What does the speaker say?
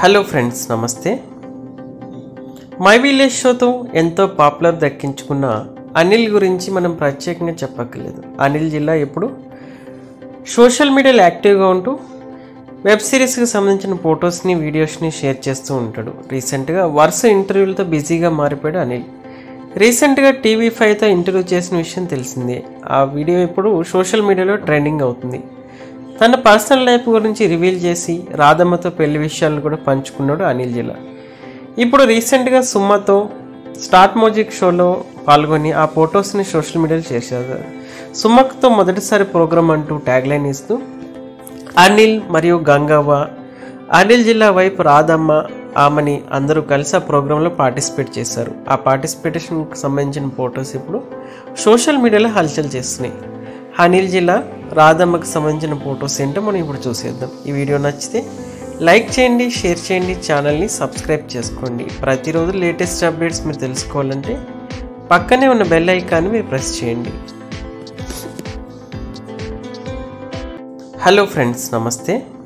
hello friends నమస్తే my village షోతో ఎంతో పాపులర్ దక్కించుకున్న అనిల్ గురించి మనం ప్రత్యేకంగా చెప్పక్కర్లేదు అనిల్ జిల్లా ఎప్పుడు సోషల్ మీడియాలో యాక్టివ్గా ఉంటూ వెబ్ సిరీస్కి సంబంధించిన ఫొటోస్ని వీడియోస్ని షేర్ చేస్తూ ఉంటాడు రీసెంట్గా వరుస ఇంటర్వ్యూలతో బిజీగా మారిపోయాడు అనిల్ రీసెంట్గా టీవీ ఫైవ్తో ఇంటర్వ్యూ చేసిన విషయం తెలిసిందే ఆ వీడియో ఇప్పుడు సోషల్ మీడియాలో ట్రెండింగ్ అవుతుంది తన పర్సనల్ లైఫ్ గురించి రివీల్ చేసి రాధమ్మతో పెళ్లి విషయాలను కూడా పంచుకున్నాడు అనిల్ జిల్లా ఇప్పుడు రీసెంట్గా సుమ్మతో స్టార్ట్ మ్యూజిక్ షోలో పాల్గొని ఆ ఫొటోస్ని సోషల్ మీడియాలో చేశారు సుమ్మక్తో మొదటిసారి ప్రోగ్రామ్ అంటూ ట్యాగ్లైన్ ఇస్తూ అనిల్ మరియు గంగవ్వ అనిల్ జిల్లా వైపు రాధమ్మ ఆమెని అందరూ కలిసి ఆ ప్రోగ్రాంలో పార్టిసిపేట్ చేశారు ఆ పార్టిసిపేషన్కి సంబంధించిన ఫొటోస్ ఇప్పుడు సోషల్ మీడియాలో హల్చల్ చేస్తున్నాయి అనిల్ జిల్లా రాధమ్మకి సంబంధించిన ఫొటోస్ ఏంటో మనం ఇప్పుడు చూసేద్దాం ఈ వీడియో నచ్చితే లైక్ చేయండి షేర్ చేయండి ఛానల్ని సబ్స్క్రైబ్ చేసుకోండి ప్రతిరోజు లేటెస్ట్ అప్డేట్స్ మీరు తెలుసుకోవాలంటే పక్కనే ఉన్న బెల్ ఐకాన్ని మీరు ప్రెస్ చేయండి హలో ఫ్రెండ్స్ నమస్తే